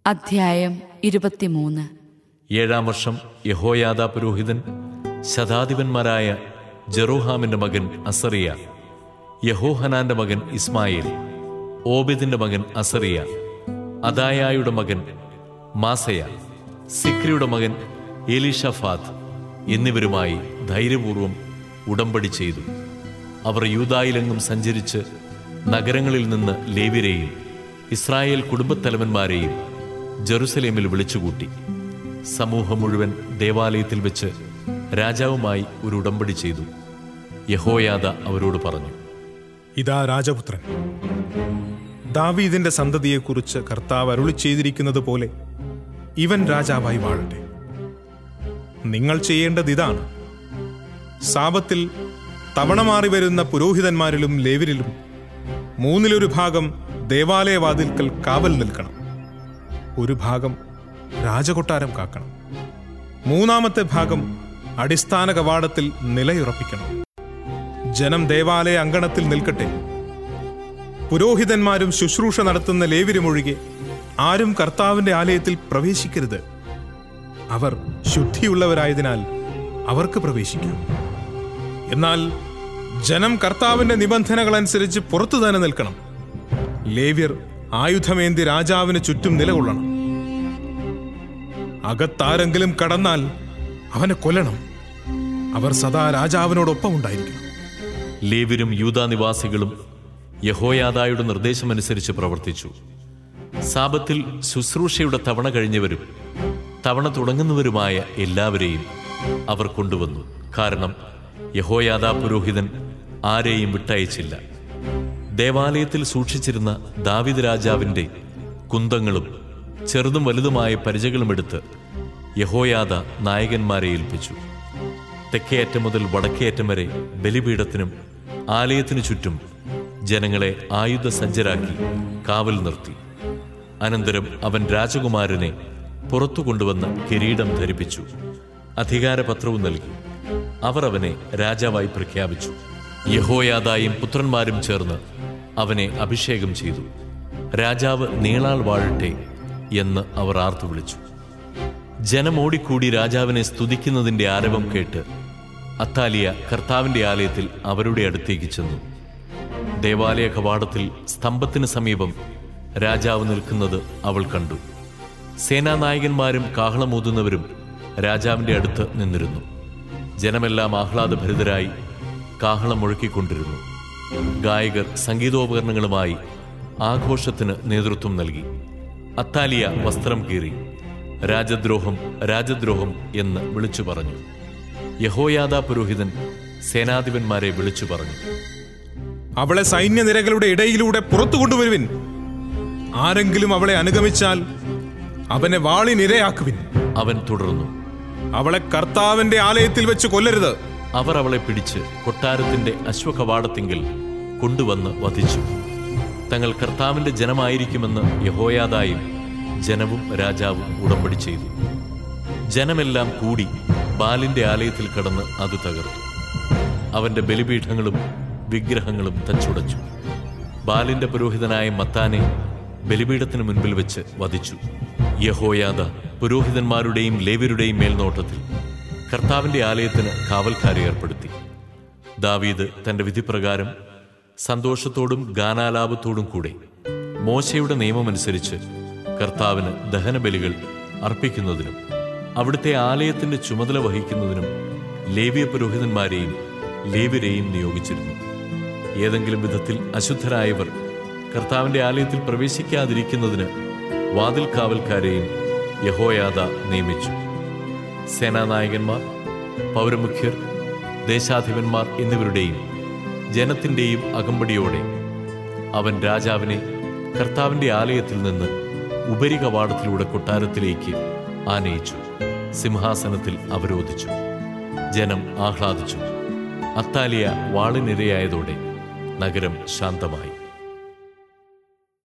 അധ്യായം ഇരുപത്തിമൂന്ന് ഏഴാം വർഷം യഹോയാദാ പുരോഹിതൻ ശതാധിപന്മാരായ ജെറോഹാമിന്റെ മകൻ അസറിയ യഹോഹനാന്റെ മകൻ ഇസ്മായേൽ ഓബിദിന്റെ മകൻ അസറിയ അദായായുടെ മകൻ മാസയ സിക്രിയുടെ മകൻ എലിഷഫാത്ത് എന്നിവരുമായി ധൈര്യപൂർവം ഉടമ്പടി ചെയ്തു അവർ യൂതായിലെങ്ങും സഞ്ചരിച്ച് നഗരങ്ങളിൽ നിന്ന് ലേവ്യരെയും ഇസ്രായേൽ കുടുംബത്തലവന്മാരെയും ജെറുസലേമിൽ വിളിച്ചുകൂട്ടി സമൂഹം മുഴുവൻ ദേവാലയത്തിൽ വെച്ച് രാജാവുമായി ഒരു ഉടമ്പടി ചെയ്തു യഹോയാദ അവരോട് പറഞ്ഞു ഇതാ രാജപുത്രൻ ദാവീദിന്റെ സന്തതിയെക്കുറിച്ച് കർത്താവ് അരുളി ചെയ്തിരിക്കുന്നത് പോലെ ഇവൻ രാജാവായി വാഴട്ടെ നിങ്ങൾ ചെയ്യേണ്ടത് ഇതാണ് സാപത്തിൽ തവണ മാറി വരുന്ന പുരോഹിതന്മാരിലും ലേവരിലും മൂന്നിലൊരു ഭാഗം ദേവാലയവാതിൽക്കൽ കാവൽ നിൽക്കണം ഒരു ഭാഗം രാജകൊട്ടാരം കാക്കണം മൂന്നാമത്തെ ഭാഗം അടിസ്ഥാന കവാടത്തിൽ നിലയുറപ്പിക്കണം ജനം ദേവാലയ അങ്കണത്തിൽ നിൽക്കട്ടെ പുരോഹിതന്മാരും ശുശ്രൂഷ നടത്തുന്ന ലേവിരുമൊഴികെ ആരും കർത്താവിന്റെ ആലയത്തിൽ പ്രവേശിക്കരുത് അവർ ശുദ്ധിയുള്ളവരായതിനാൽ അവർക്ക് പ്രവേശിക്കാം എന്നാൽ ജനം കർത്താവിന്റെ നിബന്ധനകൾ അനുസരിച്ച് പുറത്തു തന്നെ നിൽക്കണം ലേവ്യർ ആയുധമേന്തി രാജാവിന് ചുറ്റും നിലകൊള്ളണം അകത്താരെങ്കിലും കടന്നാൽ അവനെ കൊല്ലണം അവർ സദാ രാജാവിനോടൊപ്പം ഉണ്ടായിരിക്കണം ലേവ്യരും യൂതാ നിവാസികളും യഹോയാദായുടെ നിർദ്ദേശമനുസരിച്ച് പ്രവർത്തിച്ചു സാപത്തിൽ ശുശ്രൂഷയുടെ തവണ കഴിഞ്ഞവരും തവണ തുടങ്ങുന്നവരുമായ എല്ലാവരെയും അവർ കൊണ്ടുവന്നു കാരണം യഹോയാദാ പുരോഹിതൻ ആരെയും വിട്ടയച്ചില്ല ദേവാലയത്തിൽ സൂക്ഷിച്ചിരുന്ന ദാവിദ് രാജാവിന്റെ കുന്തങ്ങളും ചെറുതും വലുതുമായ പരിചകളും എടുത്ത് യഹോയാദ നായകന്മാരെ ഏൽപ്പിച്ചു തെക്കേയറ്റം മുതൽ വടക്കേയറ്റം വരെ ബലിപീഠത്തിനും ആലയത്തിനു ചുറ്റും ജനങ്ങളെ ആയുധ സജ്ജരാക്കി കാവൽ നിർത്തി അനന്തരം അവൻ രാജകുമാരനെ പുറത്തു കൊണ്ടുവന്ന് കിരീടം ധരിപ്പിച്ചു അധികാരപത്രവും നൽകി അവർ അവനെ രാജാവായി പ്രഖ്യാപിച്ചു യഹോയാദായും പുത്രന്മാരും ചേർന്ന് അവനെ അഭിഷേകം ചെയ്തു രാജാവ് നീളാൾ വാഴട്ടെ എന്ന് അവർ ആർത്തു വിളിച്ചു ജനം ഓടിക്കൂടി രാജാവിനെ സ്തുതിക്കുന്നതിന്റെ ആരവം കേട്ട് അത്താലിയ കർത്താവിന്റെ ആലയത്തിൽ അവരുടെ അടുത്തേക്ക് ചെന്നു ദേവാലയ കവാടത്തിൽ സ്തംഭത്തിന് സമീപം രാജാവ് നിൽക്കുന്നത് അവൾ കണ്ടു സേനാനായകന്മാരും കാഹളമൂതുന്നവരും രാജാവിന്റെ അടുത്ത് നിന്നിരുന്നു ജനമെല്ലാം ആഹ്ലാദഭരിതരായി കാഹളം മുഴക്കിക്കൊണ്ടിരുന്നു ഗായകർ സംഗീതോപകരണങ്ങളുമായി ആഘോഷത്തിന് നേതൃത്വം നൽകി അത്താലിയ വസ്ത്രം കീറി രാജദ്രോഹം രാജദ്രോഹം എന്ന് വിളിച്ചു പറഞ്ഞു യഹോയാദാ പുരോഹിതൻ സേനാധിപന്മാരെ വിളിച്ചു പറഞ്ഞു അവളെ സൈന്യനിരകളുടെ ഇടയിലൂടെ പുറത്തു കൊണ്ടുവരുവിൻ ആരെങ്കിലും അവളെ അനുഗമിച്ചാൽ അവനെ വാളിനിരയാക്കുവിൻ അവൻ തുടർന്നു അവളെ കർത്താവിന്റെ ആലയത്തിൽ വെച്ച് കൊല്ലരുത് അവർ അവളെ പിടിച്ച് കൊട്ടാരത്തിന്റെ അശ്വകവാടത്തിങ്കിൽ കൊണ്ടുവന്ന് വധിച്ചു തങ്ങൾ കർത്താവിന്റെ ജനമായിരിക്കുമെന്ന് യഹോയാദായും ജനവും രാജാവും ഉടമ്പടി ചെയ്തു ജനമെല്ലാം കൂടി ബാലിന്റെ ആലയത്തിൽ കടന്ന് അത് തകർത്തു അവന്റെ ബലിപീഠങ്ങളും വിഗ്രഹങ്ങളും തച്ചുടച്ചു ബാലിന്റെ പുരോഹിതനായ മത്താനെ ബലിപീഠത്തിനു മുൻപിൽ വെച്ച് വധിച്ചു യഹോയാദ പുരോഹിതന്മാരുടെയും ലേവരുടെയും മേൽനോട്ടത്തിൽ കർത്താവിന്റെ ആലയത്തിന് കാവൽക്കാരെ ഏർപ്പെടുത്തി ദാവീദ് തന്റെ വിധിപ്രകാരം സന്തോഷത്തോടും ഗാനാലാപത്തോടും കൂടെ മോശയുടെ നിയമമനുസരിച്ച് കർത്താവിന് ദഹനബലികൾ അർപ്പിക്കുന്നതിനും അവിടുത്തെ ആലയത്തിന്റെ ചുമതല വഹിക്കുന്നതിനും ലേവ്യ പുരോഹിതന്മാരെയും ലേവ്യരെയും നിയോഗിച്ചിരുന്നു ഏതെങ്കിലും വിധത്തിൽ അശുദ്ധരായവർ കർത്താവിന്റെ ആലയത്തിൽ പ്രവേശിക്കാതിരിക്കുന്നതിന് വാതിൽ കാവൽക്കാരെയും യഹോയാദ നിയമിച്ചു സേനാനായകന്മാർ പൗരമുഖ്യർ ദേശാധിപന്മാർ എന്നിവരുടെയും ജനത്തിന്റെയും അകമ്പടിയോടെ അവൻ രാജാവിനെ കർത്താവിന്റെ ആലയത്തിൽ നിന്ന് ഉപരികവാടത്തിലൂടെ കൊട്ടാരത്തിലേക്ക് ആനയിച്ചു സിംഹാസനത്തിൽ അവരോധിച്ചു ജനം ആഹ്ലാദിച്ചു അത്താലിയ വാളിനിരയായതോടെ നഗരം ശാന്തമായി